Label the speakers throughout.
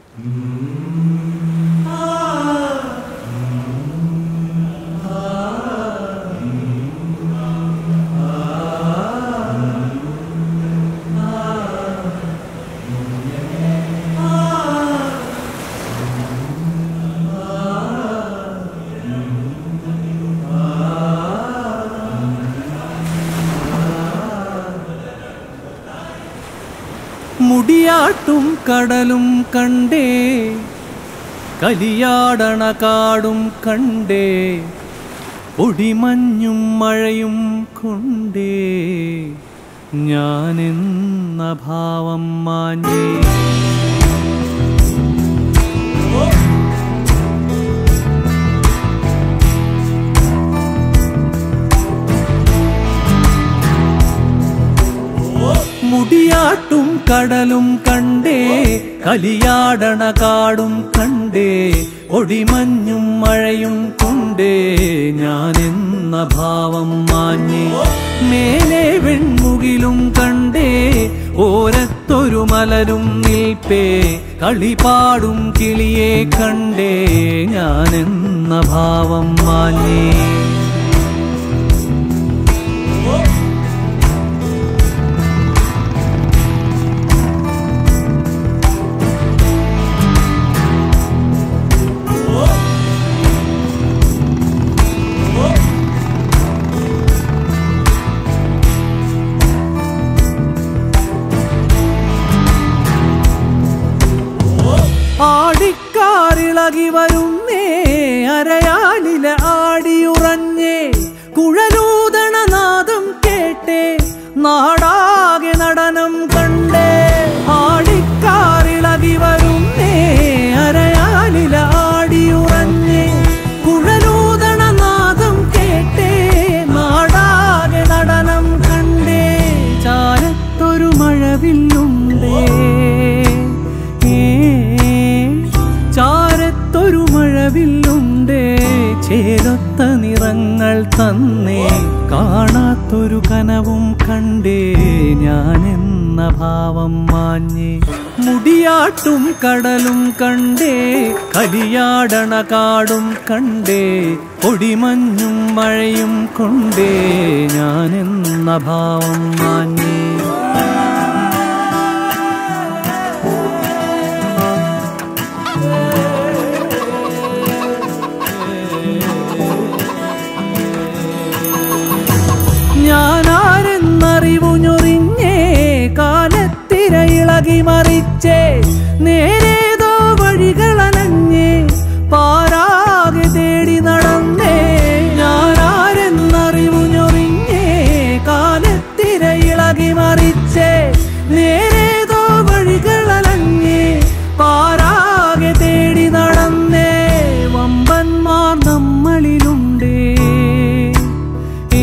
Speaker 1: മുടിയാട്ടും കടലും കണ്ടേ കലിയാടണ കാടും കണ്ടേ പൊടിമഞ്ഞും മഴയും കൊണ്ടേ ഞാനെന്ന ഭാവം മാഞ്ഞേ മുടിയാട്ടും കടലും കണ്ടേ കലിയാടണ കാടും കണ്ടേ ഒടിമഞ്ഞും മഴയും കൊണ്ടേ ഞാനെന്ന ഭാവം മാഞ്ഞേ മേലെ വെൺമുകിലും കണ്ടേ ഓരത്തൊരു മലരും നിൽപ്പേ കളിപാടും കിളിയെ കണ്ടേ ഞാനെന്ന ഭാവം മാഞ്ഞേ ആടിക്കാറിളകി വരുന്നേ അരയാലില ആടിയുറഞ്ഞേ കുഴലൂതണ നാദം കേട്ടേ നാടാകെ നടനം കണ്ടേ ആടിക്കാറിളകി വരുന്നേ അരയാലില ആടിയുറഞ്ഞേ കുഴലൂതണ നാദം കേട്ടേ നാടാകെ നടനം കണ്ടേ ചാരത്തൊരു മഴവില്ലുണ്ടേ ഏ, ചാരത്തൊരു മഴവില്ലുണ്ടേ ചേരൊത്ത നിറങ്ങൾ തന്നേ കാണാത്തൊരു കനവും കണ്ടേ ഞാനെന്ന ഭാവം മാഞ്ഞേ മുടിയാട്ടും കടലും കണ്ടേ കലിയാടണ കാടും കണ്ടേ പൊടിമഞ്ഞും മഴയും കൊണ്ടേ ഞാനെന്ന ഭാവം മാഞ്ഞേ ഞാനാരെന്നറിവു ഞൊറിഞ്ഞേ കാലത്തിര ഇളകി മറിച്ചേ നേരേതോ വഴികളനഞ്ഞേ പാരാകെ തേടി നടന്നേ ഞാനാരെന്നറിവു ഞൊറിഞ്ഞേ കാലത്തിര ഇളകി മറിച്ചേ നേരേതോ വഴികളനഞ്ഞേ പാരാകെ തേടി നടന്നേ വമ്പന്മാർ നമ്മളിലുണ്ടേ ഏ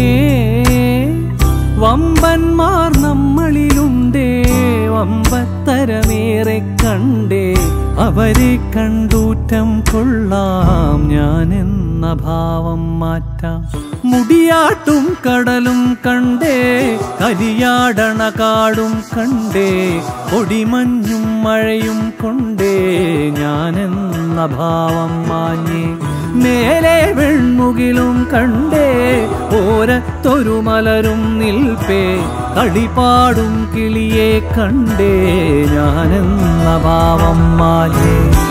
Speaker 1: വമ്പന്മാർ നമ്മളിലുണ്ടേ വമ്പത്തരമേറെ കണ്ടേ അവരെ കണ്ടൂറ്റം കൊള്ളാം ഞാനെന്ന ഭാവം മാറ്റാം മുടിയാട്ടും കടലും കണ്ടേ കലിയാടണ കാടും കണ്ടേ പൊടിമഞ്ഞും മഴയും കൊണ്ടേ ഞാനെന്ന ഭാവം മാഞ്ഞേ മേലെ വെൺമുകിലും കണ്ടേ ഓരത്തൊരു മലരും നിൽപ്പേ കളിപാടും കിളിയെ കണ്ടേ ഞാനെന്ന ഭാവം മാഞ്ഞേ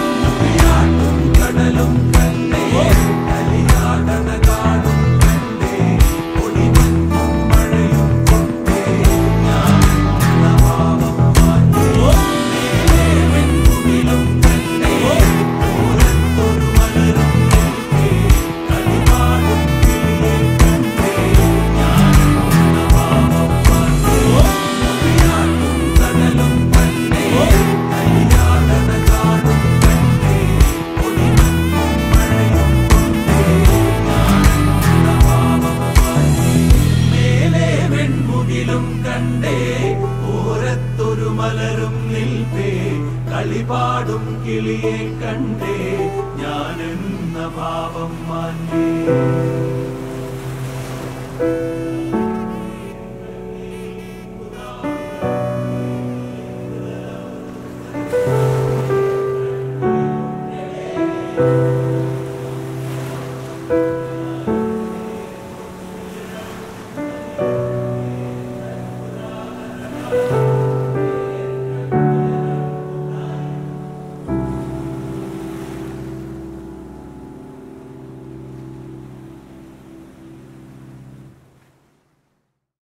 Speaker 2: മേലെ വെൺമുകിലും കണ്ടേ ഓരത്തൊരു മലരും നിൽപ്പേ കളിപാടും കിളിയെ കണ്ടേ ഞാനെന്ന ഭാവം മാഞ്ഞേ